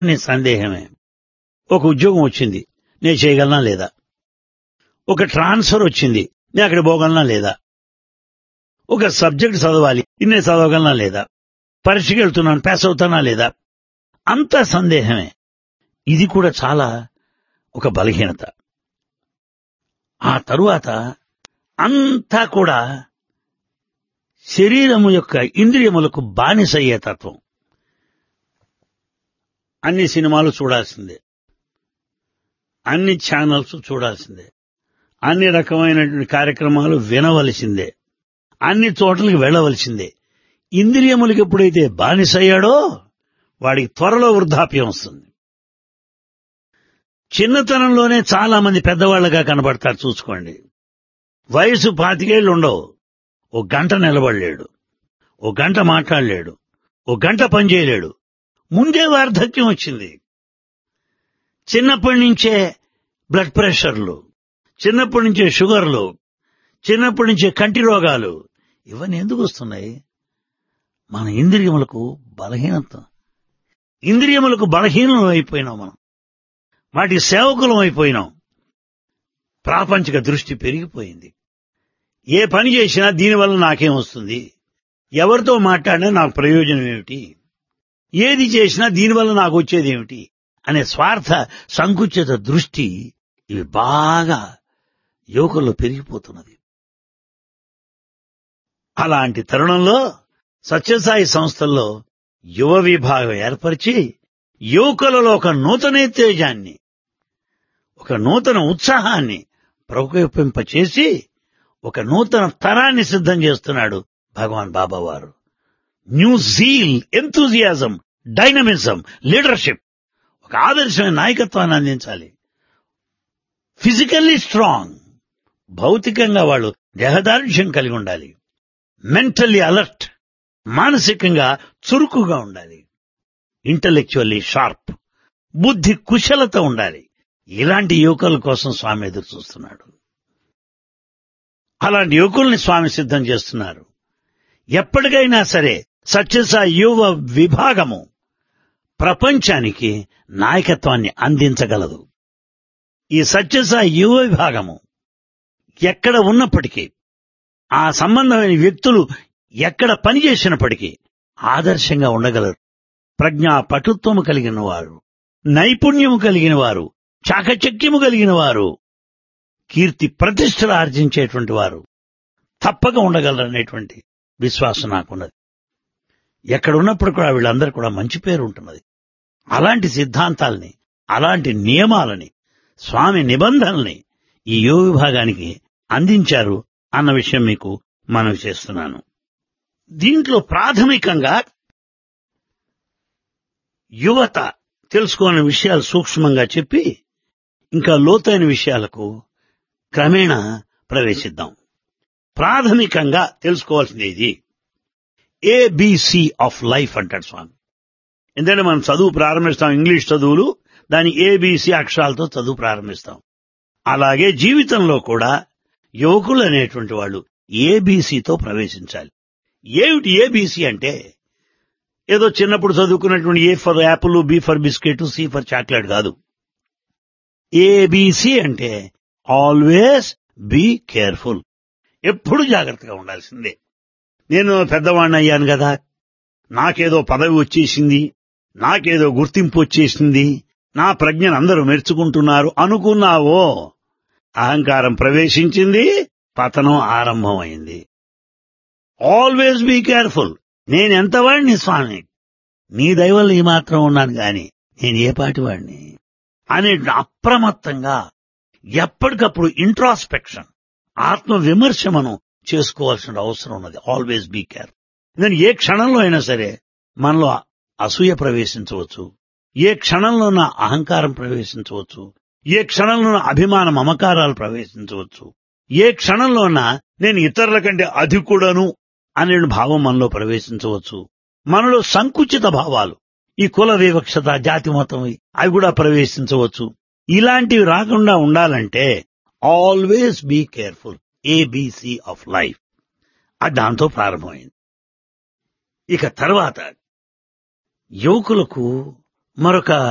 నీ సందేహమే ఒక ఉద్యోగం వచ్చింది నేను చేయగలనా లేదా ఒక ట్రాన్స్ఫర్ వచ్చింది నేను అక్కడ పోగలనా లేదా ఒక సబ్జెక్ట్ చదవాలి నేను చదవగలనా లేదా పరీక్షకి వెళ్తున్నాను పాస్ అవుతానా లేదా అంత సందేహమే ఇది కూడా చాలా ఒక బలహీనత ఆ తరువాత అంతా కూడా శరీరము యొక్క ఇంద్రియములకు బానిసయ్యే తత్వం అన్ని సినిమాలు చూడాల్సిందే అన్ని ఛానల్స్ చూడాల్సిందే అన్ని రకమైనటువంటి కార్యక్రమాలు వినవలసిందే అన్ని చోట్లకి వెళ్ళవలసిందే ఇంద్రియములకు ఎప్పుడైతే బానిసయ్యాడో వాడికి త్వరలో వృద్ధాప్యం వస్తుంది చిన్నతనంలోనే చాలా మంది పెద్దవాళ్లుగా కనబడతారు చూసుకోండి వయసు పాతికేళ్లు ఉండవు ఓ గంట నిలబడలేడు ఓ గంట మాట్లాడలేడు ఓ గంట పనిచేయలేడు ముందే వార్ధక్యం వచ్చింది చిన్నప్పటి నుంచే బ్లడ్ ప్రెషర్లు చిన్నప్పటి నుంచే షుగర్లు చిన్నప్పటి నుంచే కంటి రోగాలు ఇవన్నీ ఎందుకు వస్తున్నాయి మన ఇంద్రియములకు బలహీనత ఇంద్రియములకు బలహీనం అయిపోయినాం మనం వాటి సేవకులం అయిపోయినాం ప్రాపంచిక దృష్టి పెరిగిపోయింది ఏ పని చేసినా దీనివల్ల నాకేం వస్తుంది ఎవరితో మాట్లాడినా నాకు ప్రయోజనం ఏమిటి ఏది చేసినా దీనివల్ల నాకు వచ్చేది ఏమిటి అనే స్వార్థ సంకుచిత దృష్టి ఇవి బాగా యువకుల్లో పెరిగిపోతున్నది అలాంటి తరుణంలో సత్యసాయి సంస్థల్లో యువ విభాగం ఏర్పరిచి యువకులలో ఒక నూతనేత్తేజాన్ని ఒక నూతన ఉత్సాహాన్ని ప్రకోపింపచేసి ఒక నూతన తరాన్ని సిద్ధం చేస్తున్నాడు భగవాన్ బాబా వారు new zeal enthusiasm dynamism leadership ఒక ఆదర్శమైన నాయకత్వాన్ని అందించాలి ఫిజికల్లీ స్ట్రాంగ్ భౌతికంగా వాళ్ళు దేహదారుఢ్యం కలిగి ఉండాలి మెంటల్లీ అలర్ట్ మానసికంగా చురుకుగా ఉండాలి ఇంటలెక్చువల్లీ షార్ప్ బుద్ధి కుశలత ఉండాలి ఇలాంటి యువకుల కోసం స్వామి ఎదురు చూస్తున్నాడు అలాంటి యువకుల్ని స్వామి సిద్ధం చేస్తున్నారు ఎప్పటికైనా సరే సత్యసాయి యువ విభాగము ప్రపంచానికి నాయకత్వాన్ని అందించగలదు ఈ సత్యసాయి యువ విభాగము ఎక్కడ ఉన్నప్పటికీ ఆ సంబంధమైన వ్యక్తులు ఎక్కడ పనిచేసినప్పటికీ ఆదర్శంగా ఉండగలరు ప్రజ్ఞా పటుత్వము కలిగిన వారు నైపుణ్యము కలిగిన వారు చాకచక్యము కలిగిన వారు కీర్తి ప్రతిష్టలు ఆర్జించేటువంటి వారు తప్పక ఉండగలరనేటువంటి విశ్వాసం నాకున్నది ఎక్కడ ఉన్నప్పుడు కూడా వీళ్ళందరూ కూడా మంచి పేరు ఉంటున్నది అలాంటి సిద్ధాంతాల్ని అలాంటి నియమాలని స్వామి నిబంధనల్ని ఈ యువ విభాగానికి అందించారు అన్న విషయం మీకు మనవి చేస్తున్నాను దీంట్లో ప్రాథమికంగా యువత తెలుసుకోని విషయాలు సూక్ష్మంగా చెప్పి ఇంకా లోతైన విషయాలకు క్రమేణా ప్రవేశిద్దాం ప్రాథమికంగా తెలుసుకోవాల్సింది ఇది ఏబిసి ఆఫ్ లైఫ్ అంటాడు స్వామి ఎందుకంటే మనం చదువు ప్రారంభిస్తాం ఇంగ్లీష్ చదువులు దాని ఏబిసి అక్షరాలతో చదువు ప్రారంభిస్తాం అలాగే జీవితంలో కూడా యువకులు అనేటువంటి వాళ్ళు ఏబిసితో ప్రవేశించాలి ఏమిటి ఏబిసి అంటే ఏదో చిన్నప్పుడు చదువుకున్నటువంటి A for apple B for biscuit C for chocolate కాదు ఏబిసి అంటే ఆల్వేస్ బీ కేర్ఫుల్ ఎప్పుడు జాగ్రత్తగా ఉండాల్సిందే నేను పెద్దవాడిని అయ్యాను కదా నాకేదో పదవి వచ్చేసింది నాకేదో గుర్తింపు వచ్చేసింది నా ప్రజ్ఞను అందరూ మెచ్చుకుంటున్నారు అనుకున్నావో అహంకారం ప్రవేశించింది పతనం ఆరంభమైంది ఆల్వేస్ బీ కేర్ఫుల్ నేనెంతవాడిని స్వామి నీ దైవల్ని ఈ మాత్రం ఉన్నాను గాని నేను ఏ పాటి వాడిని అనే అప్రమత్తంగా ఎప్పటికప్పుడు ఇంట్రాస్పెక్షన్ ఆత్మ విమర్శ మనం చేసుకోవాల్సిన అవసరం ఉన్నది ఆల్వేస్ బీ కేర్ నేను ఏ క్షణంలో అయినా సరే మనలో అసూయ ప్రవేశించవచ్చు ఏ క్షణంలో నా అహంకారం ప్రవేశించవచ్చు ఏ క్షణంలో అభిమాన మమకారాలు ప్రవేశించవచ్చు ఏ క్షణంలోనా నేను ఇతరుల కంటే అధికుడను అనే భావం మనలో ప్రవేశించవచ్చు మనలో సంకుచిత భావాలు ఈ కుల వివక్షత జాతి మతం అవి కూడా ప్రవేశించవచ్చు ఇలాంటివి రాకుండా ఉండాలంటే always be careful ABC of life అది దాంతో ప్రారంభమైంది ఇక తర్వాత యువకులకు మరొక